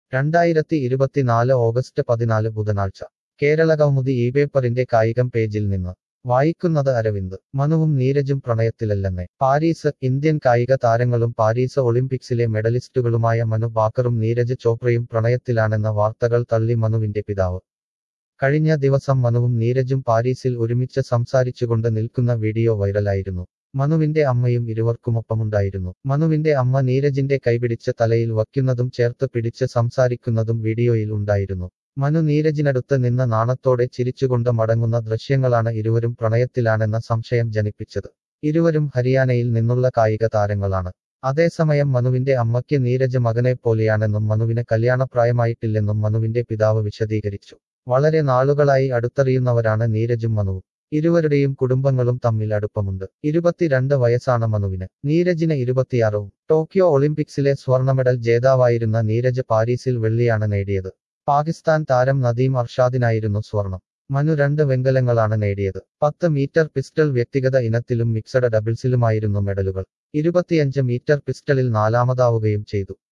രണ്ടായിരത്തി ഇരുപത്തിനാല് ഓഗസ്റ്റ് പതിനാല് ബുധനാഴ്ച കേരളകൗമുദി ഈ പേപ്പറിന്റെ കായികം പേജിൽ നിന്ന് വായിക്കുന്നത് അരവിന്ദ് മനുവും നീരജും പ്രണയത്തിലല്ലെന്നേ പാരീസ് ഇന്ത്യൻ കായിക താരങ്ങളും പാരീസ് ഒളിമ്പിക്സിലെ മെഡലിസ്റ്റുകളുമായ മനു ബാക്കറും നീരജ് ചോപ്രയും പ്രണയത്തിലാണെന്ന വാർത്തകൾ തള്ളി മനുവിന്റെ പിതാവ് കഴിഞ്ഞ ദിവസം മനുവും നീരജും പാരീസിൽ ഒരുമിച്ച് സംസാരിച്ചുകൊണ്ട് നിൽക്കുന്ന വീഡിയോ വൈറലായിരുന്നു മനുവിന്റെ അമ്മയും ഇരുവർക്കുമൊപ്പമുണ്ടായിരുന്നു മനുവിന്റെ അമ്മ നീരജിന്റെ കൈപിടിച്ച് തലയിൽ വയ്ക്കുന്നതും ചേർത്ത് പിടിച്ച് സംസാരിക്കുന്നതും വീഡിയോയിൽ ഉണ്ടായിരുന്നു മനു നീരജിനടുത്ത് നിന്ന് നാണത്തോടെ ചിരിച്ചുകൊണ്ട് മടങ്ങുന്ന ദൃശ്യങ്ങളാണ് ഇരുവരും പ്രണയത്തിലാണെന്ന സംശയം ജനിപ്പിച്ചത് ഇരുവരും ഹരിയാനയിൽ നിന്നുള്ള കായിക താരങ്ങളാണ് അതേസമയം മനുവിന്റെ അമ്മയ്ക്ക് നീരജ് മകനെ പോലെയാണെന്നും മനുവിന് കല്യാണപ്രായമായിട്ടില്ലെന്നും മനുവിന്റെ പിതാവ് വിശദീകരിച്ചു വളരെ നാളുകളായി അടുത്തറിയുന്നവരാണ് നീരജും മനുവും ഇരുവരുടെയും കുടുംബങ്ങളും തമ്മിൽ അടുപ്പമുണ്ട് ഇരുപത്തിരണ്ട് വയസ്സാണ് മനുവിന് നീരജിന് ഇരുപത്തിയാറും ടോക്കിയോ ഒളിമ്പിക്സിലെ സ്വർണ്ണ മെഡൽ ജേതാവായിരുന്ന നീരജ് പാരീസിൽ വെള്ളിയാണ് നേടിയത് പാകിസ്ഥാൻ താരം നദീം അർഷാദിനായിരുന്നു സ്വർണം മനു രണ്ട് വെങ്കലങ്ങളാണ് നേടിയത് പത്ത് മീറ്റർ പിസ്റ്റൾ വ്യക്തിഗത ഇനത്തിലും മിക്സഡ് ഡബിൾസിലുമായിരുന്നു മെഡലുകൾ ഇരുപത്തിയഞ്ച് മീറ്റർ പിസ്റ്റളിൽ നാലാമതാവുകയും ചെയ്തു